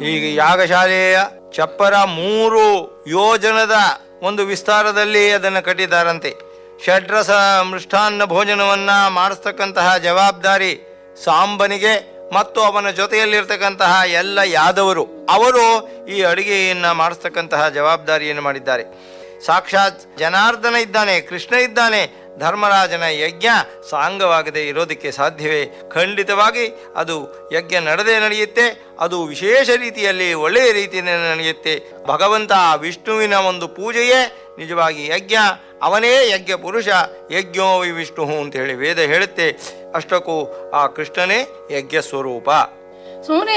ಈಗ ಯಾಗಶಾಲೆಯ ಚಪ್ಪರ ಮೂರು ಯೋಜನದ ಒಂದು ವಿಸ್ತಾರದಲ್ಲಿ ಅದನ್ನು ಕಟ್ಟಿದ್ದಾರಂತೆ ಷಡ್ರಸ ಮೃಷ್ಟಾನ್ನ ಭೋಜನವನ್ನ ಮಾಡಿಸ್ತಕ್ಕಂತಹ ಜವಾಬ್ದಾರಿ ಸಾಂಬನಿಗೆ ಮತ್ತು ಅವನ ಜೊತೆಯಲ್ಲಿರ್ತಕ್ಕಂತಹ ಎಲ್ಲ ಯಾದವರು ಅವರು ಈ ಅಡಿಗೆಯನ್ನ ಮಾಡಿಸ್ತಕ್ಕಂತಹ ಜವಾಬ್ದಾರಿಯನ್ನು ಮಾಡಿದ್ದಾರೆ ಸಾಕ್ಷಾತ್ ಜನಾರ್ದನ ಇದ್ದಾನೆ ಕೃಷ್ಣ ಇದ್ದಾನೆ ಧರ್ಮರಾಜನ ಯಜ್ಞ ಸಾಂಗವಾಗದೆ ಇರೋದಕ್ಕೆ ಸಾಧ್ಯವೇ ಖಂಡಿತವಾಗಿ ಅದು ಯಜ್ಞ ನಡೆದೇ ನಡೆಯುತ್ತೆ ಅದು ವಿಶೇಷ ರೀತಿಯಲ್ಲಿ ಒಳ್ಳೆಯ ರೀತಿಯಲ್ಲಿ ನಡೆಯುತ್ತೆ ಭಗವಂತ ಆ ವಿಷ್ಣುವಿನ ಒಂದು ಪೂಜೆಯೇ ನಿಜವಾಗಿ ಯಜ್ಞ ಅವನೇ ಯಜ್ಞ ಪುರುಷ ಯಜ್ಞೋ ವಿ ವಿಷ್ಣು ಅಂತ ಹೇಳಿ ವೇದ ಹೇಳುತ್ತೆ ಅಷ್ಟಕ್ಕೂ ಆ ಕೃಷ್ಣನೇ ಯಜ್ಞ ಸ್ವರೂಪ ಸುಮ್ಮನೆ